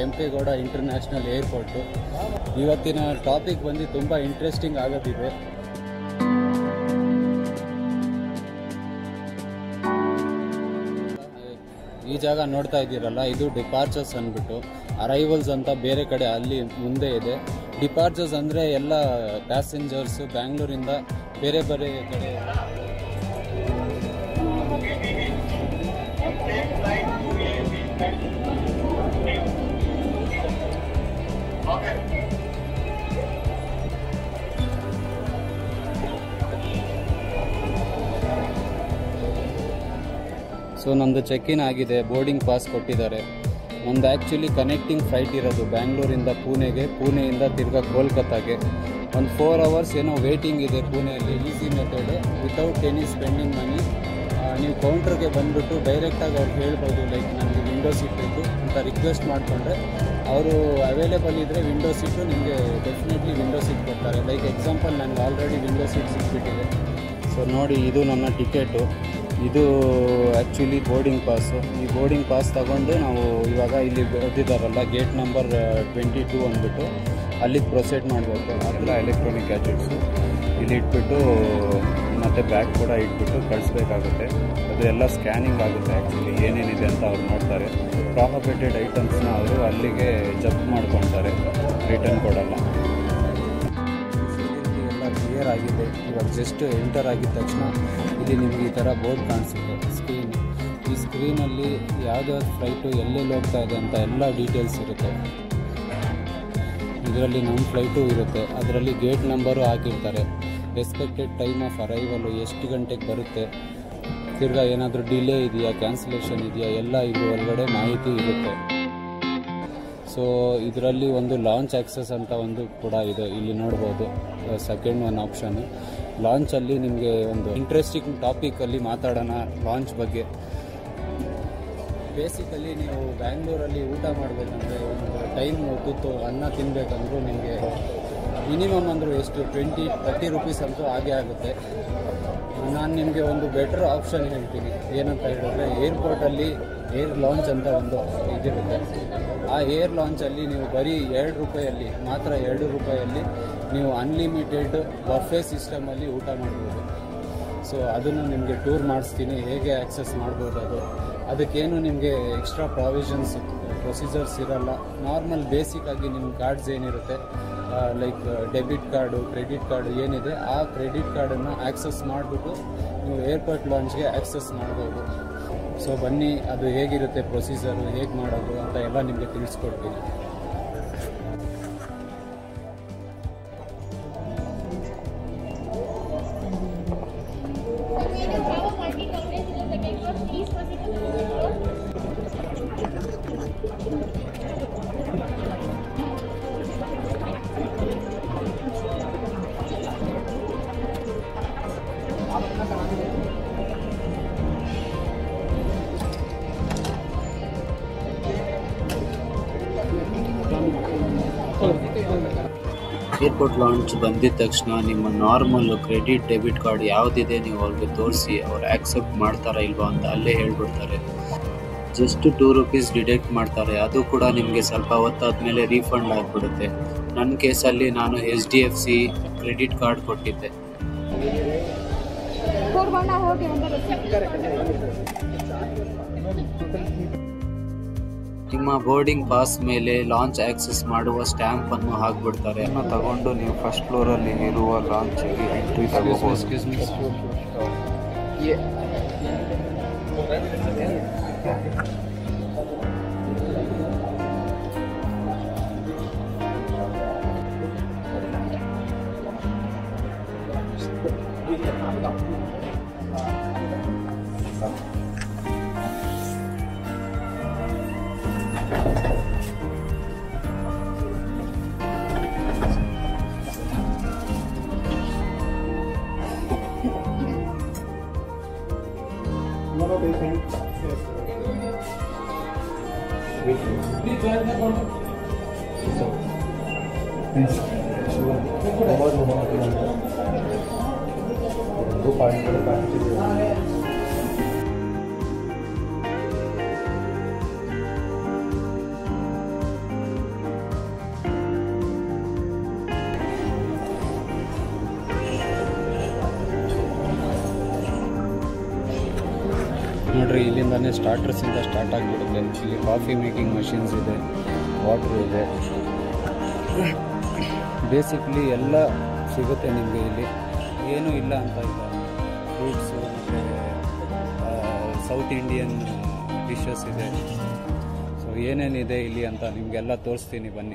Kempegowda international airport ಇವತ್ತಿನ topic ಬಂದು ತುಂಬ ಇಂಟ್ರೆಸ್ಟಿಂಗ್ ಆಗೋದಿದೆ ಈ ಜಾಗ ನೋಡ್ತಾ ಇದ್ದೀರಲ್ಲ ಇದು ಡಿಪಾರ್ಚರ್ಸ್ ಅಂದ್ಬಿಟ್ಟು ಅರೈವಲ್ಸ್ ಅಂತ ಬೇರೆ ಕಡೆ ಅಲ್ಲಿ ಮುಂದೆ ಇದೆ ಡಿಪಾರ್ಚರ್ಸ್ ಅಂದರೆ ಎಲ್ಲ ಪ್ಯಾಸೆಂಜರ್ಸ್ ಬ್ಯಾಂಗ್ಳೂರಿಂದ ಬೇರೆ ಬೇರೆ ಕಡೆ ಸೊ ನಂದು ಚೆಕ್ ಇನ್ ಆಗಿದೆ ಬೋರ್ಡಿಂಗ್ ಪಾಸ್ ಕೊಟ್ಟಿದ್ದಾರೆ ನಂದು ಆ್ಯಕ್ಚುಲಿ ಕನೆಕ್ಟಿಂಗ್ ಫ್ಲೈಟ್ ಇರೋದು ಬ್ಯಾಂಗ್ಳೂರಿಂದ ಪುಣೆಗೆ ಪುಣೆಯಿಂದ ತಿರ್ಗಾ ಕೋಲ್ಕತ್ತಾಗೆ ಒಂದು ಫೋರ್ ಅವರ್ಸ್ ಏನೋ ವೇಟಿಂಗ್ ಇದೆ ಪುಣೆಯಲ್ಲಿ easy method without any spending money ನೀವು ಕೌಂಟ್ರಿಗೆ ಬಂದುಬಿಟ್ಟು ಡೈರೆಕ್ಟಾಗಿ ಅವ್ರಿಗೆ ಹೇಳ್ಬೋದು ಲೈಕ್ ನನಗೆ ವಿಂಡೋ ಸೀಟ್ ಬೇಕು ಅಂತ ರಿಕ್ವೆಸ್ಟ್ ಮಾಡಿಕೊಂಡ್ರೆ ಅವರು ಅವೈಲೇಬಲ್ ಇದ್ದರೆ ವಿಂಡೋ ಸೀಟು ನಿಮಗೆ ಡೆಫಿನೆಟ್ಲಿ ವಿಂಡೋ ಸೀಟ್ ಕೊಡ್ತಾರೆ ಲೈಕ್ ಎಕ್ಸಾಂಪಲ್ ನನಗೆ ಆಲ್ರೆಡಿ ವಿಂಡೋ ಸೀಟ್ ಸಿಕ್ಬಿಟ್ಟಿದೆ ಸೊ ನೋಡಿ ಇದು ನನ್ನ ಟಿಕೆಟು ಇದು ಆ್ಯಕ್ಚುಲಿ ಬೋರ್ಡಿಂಗ್ ಪಾಸು ಈ ಬೋರ್ಡಿಂಗ್ ಪಾಸ್ ತಗೊಂಡು ನಾವು ಇವಾಗ ಇಲ್ಲಿ ಬರೆದಿದ್ದಾರಲ್ಲ ಗೇಟ್ ನಂಬರ್ ಟ್ವೆಂಟಿ ಟೂ ಅಂದ್ಬಿಟ್ಟು ಅಲ್ಲಿಗೆ ಪ್ರೊಸೀಡ್ ಮಾಡಬೇಕು ಅದೆಲ್ಲ ಎಲೆಕ್ಟ್ರಾನಿಕ್ ಗ್ಯಾಜೆಟ್ಸು ಇಲ್ಲಿ ಇಟ್ಬಿಟ್ಟು ಮತ್ತು ಬ್ಯಾಗ್ ಕೂಡ ಇಟ್ಬಿಟ್ಟು ಕಳಿಸ್ಬೇಕಾಗುತ್ತೆ ಅದು ಎಲ್ಲ ಸ್ಕ್ಯಾನಿಂಗ್ ಆಗುತ್ತೆ ಆ್ಯಕ್ಚುಲಿ ಏನೇನಿದೆ ಅಂತ ಅವ್ರು ನೋಡ್ತಾರೆ ಪ್ರಾಫಿಟೆಡ್ ಐಟಮ್ಸ್ನ ಅವರು ಅಲ್ಲಿಗೆ ಜಪ್ ಮಾಡ್ಕೊತಾರೆ ರಿಟರ್ನ್ ಕೊಡಲ್ಲ ಸೆಕ್ಯೂರಿಟಿ ಎಲ್ಲ ಕ್ಲಿಯರ್ ಆಗಿದೆ ಇವಾಗ ಜಸ್ಟ್ ಎಂಟರ್ ಆಗಿದ ತಕ್ಷಣ ಇಲ್ಲಿ ನಿಮಗೆ ಈ ಥರ ಬೋರ್ಡ್ ಕಾಣಿಸುತ್ತೆ ಸ್ಕ್ರೀನ್ ಈ ಸ್ಕ್ರೀನಲ್ಲಿ ಯಾವ್ದಾವ್ದು ಫ್ಲೈಟು ಎಲ್ಲೆಲ್ಲಿ ಹೋಗ್ತಾ ಇದೆ ಅಂತ ಎಲ್ಲ ಡೀಟೇಲ್ಸ್ ಇರುತ್ತೆ ಇದರಲ್ಲಿ ನಮ್ಮ ಫ್ಲೈಟು ಇರುತ್ತೆ ಅದರಲ್ಲಿ ಗೇಟ್ ನಂಬರು ಹಾಕಿರ್ತಾರೆ ಎಕ್ಸ್ಪೆಕ್ಟೆಡ್ ಟೈಮ್ ಆಫ್ ಅರೈವಲು ಎಷ್ಟು ಗಂಟೆಗೆ ಬರುತ್ತೆ ತಿರ್ಗಾ ಏನಾದರೂ ಡಿಲೇ ಇದೆಯಾ ಕ್ಯಾನ್ಸಲೇಷನ್ ಇದೆಯಾ ಎಲ್ಲ ಇದು ಒಳಗಡೆ ಮಾಹಿತಿ ಇರುತ್ತೆ ಸೊ ಇದರಲ್ಲಿ ಒಂದು ಲಾಂಚ್ ಆಕ್ಸೆಸ್ ಅಂತ ಒಂದು ಕೂಡ ಇದೆ ಇಲ್ಲಿ ನೋಡ್ಬೋದು ಸೆಕೆಂಡ್ ಒನ್ ಆಪ್ಷನ್ ಲಾಂಚಲ್ಲಿ ನಿಮಗೆ ಒಂದು ಇಂಟ್ರೆಸ್ಟಿಂಗ್ ಟಾಪಿಕಲ್ಲಿ ಮಾತಾಡೋಣ ಲಾಂಚ್ ಬಗ್ಗೆ ಬೇಸಿಕಲಿ ನೀವು ಬ್ಯಾಂಗ್ಳೂರಲ್ಲಿ ಊಟ ಮಾಡಬೇಕಂದ್ರೆ ಒಂದು ಟೈಮ್ ತುತ್ತು ಅನ್ನ ತಿನ್ನಬೇಕಂದ್ರೂ ನಿಮಗೆ ಮಿನಿಮಮ್ ಅಂದರೂ ಎಷ್ಟು ಟ್ವೆಂಟಿ ತರ್ಟಿ ರುಪೀಸ್ ಅಂತೂ ಆಗೇ ಆಗುತ್ತೆ ನಾನು ನಿಮಗೆ ಒಂದು ಬೆಟರ್ ಆಪ್ಷನ್ ಹೇಳ್ತೀನಿ ಏನಂತ ಹೇಳಿದ್ರೆ ಏರ್ಪೋರ್ಟಲ್ಲಿ ಏರ್ ಲಾಂಚ್ ಅಂತ ಒಂದು ಇದಿರುತ್ತೆ ಆ ಏರ್ ಲಾಂಚಲ್ಲಿ ನೀವು ಬರೀ ಎರಡು ರೂಪಾಯಲ್ಲಿ ಮಾತ್ರ ಎರಡು ರೂಪಾಯಲ್ಲಿ ನೀವು ಅನ್ಲಿಮಿಟೆಡ್ ಬಫೆ ಸಿಸ್ಟಮಲ್ಲಿ ಊಟ ಮಾಡ್ಬೋದು ಸೊ ಅದನ್ನು ನಿಮಗೆ ಟೂರ್ ಮಾಡಿಸ್ತೀನಿ ಹೇಗೆ ಆ್ಯಕ್ಸೆಸ್ ಮಾಡ್ಬೋದು ಅದು ಅದಕ್ಕೇನು ನಿಮಗೆ ಎಕ್ಸ್ಟ್ರಾ ಪ್ರಾವಿಷನ್ಸ್ ಪ್ರೊಸೀಜರ್ಸ್ ಇರಲ್ಲ ನಾರ್ಮಲ್ ಬೇಸಿಕ್ಕಾಗಿ ನಿಮ್ಮ ಕಾರ್ಡ್ಸ್ ಏನಿರುತ್ತೆ like debit card credit card ಏನಿದೆ ಆ ಕ್ರೆಡಿಟ್ ಕಾರ್ಡನ್ನು ಆ್ಯಕ್ಸಸ್ ಮಾಡಿಬಿಟ್ಟು ನೀವು ಏರ್ಪೋರ್ಟ್ ಲಾಂಚ್ಗೆ ಆ್ಯಕ್ಸಸ್ ಮಾಡ್ಬೋದು ಸೊ ಬನ್ನಿ ಅದು ಹೇಗಿರುತ್ತೆ ಪ್ರೊಸೀಜರು ಹೇಗೆ ಮಾಡೋದು ಅಂತ ಎಲ್ಲ ನಿಮಗೆ ತಿಳಿಸ್ಕೊಡ್ತೀನಿ ಏರ್ಪೋರ್ಟ್ ಲಾಂಚ್ ಬಂದಿದ ತಕ್ಷಣ ನಿಮ್ಮ ನಾರ್ಮಲ್ ಕ್ರೆಡಿಟ್ ಡೆಬಿಟ್ ಕಾರ್ಡ್ ಯಾವುದಿದೆ ನೀವು ಅವ್ರಿಗೆ ತೋರಿಸಿ ಅವ್ರು ಆಕ್ಸೆಪ್ಟ್ ಮಾಡ್ತಾರಾ ಇಲ್ವಾ ಅಂತ ಅಲ್ಲೇ ಹೇಳ್ಬಿಡ್ತಾರೆ ಜಸ್ಟ್ ಟೂ ರುಪೀಸ್ ಡಿಡಕ್ಟ್ ಮಾಡ್ತಾರೆ ಅದು ಕೂಡ ನಿಮಗೆ ಸ್ವಲ್ಪ ಹೊತ್ತಾದ್ಮೇಲೆ ರೀಫಂಡ್ ಆಗಿಬಿಡುತ್ತೆ ನನ್ನ ಕೇಸಲ್ಲಿ ನಾನು H D F C credit card ಕೊಟ್ಟಿದ್ದೆ ಕೋರ್ಬಣ್ಣ ಹೋಗಿ ಒಂದು ನಿಮ್ಮ ಬೋರ್ಡಿಂಗ್ ಪಾಸ್ ಮೇಲೆ ಲಾಂಚ್ ಆಕ್ಸೆಸ್ ಮಾಡುವ ಸ್ಟ್ಯಾಂಪ್ ಅನ್ನು ಹಾಕ್ಬಿಡ್ತಾರೆ ಅದನ್ನ ತಗೊಂಡು ನೀವು ಫಸ್ಟ್ ಫ್ಲೋರಲ್ಲಿ ಇರುವ ಲಾಂಚಿಗೆ ಎಂಟ್ರಿ ತಗೋಬಹುದು ನೋಡ್ರಿ ಇಲ್ಲಿಂದಾನೇ ಸ್ಟಾರ್ಟರ್ಸಿಂದ ಸ್ಟಾರ್ಟ್ ಆಗಿಬಿಡುತ್ತೆ ಇಲ್ಲಿ ಕಾಫಿ ಮೇಕಿಂಗ್ ಮಷಿನ್ಸ್ ಇದೆ ವಾಟ್ರ್ ಇದೆ ಬೇಸಿಕ್ಲಿ ಎಲ್ಲ ಸಿಗುತ್ತೆ ನಿಮಗೆ ಇಲ್ಲಿ ಏನೂ ಇಲ್ಲ ಅಂತ ಇಲ್ಲ ಫ್ರೂಟ್ಸು ಮತ್ತು ಸೌತ್ ಇಂಡಿಯನ್ ಡಿಶಸ್ ಇದೆ ಸೊ ಏನೇನಿದೆ ಇಲ್ಲಿ ಅಂತ ನಿಮಗೆಲ್ಲ ತೋರಿಸ್ತೀನಿ ಬನ್ನಿ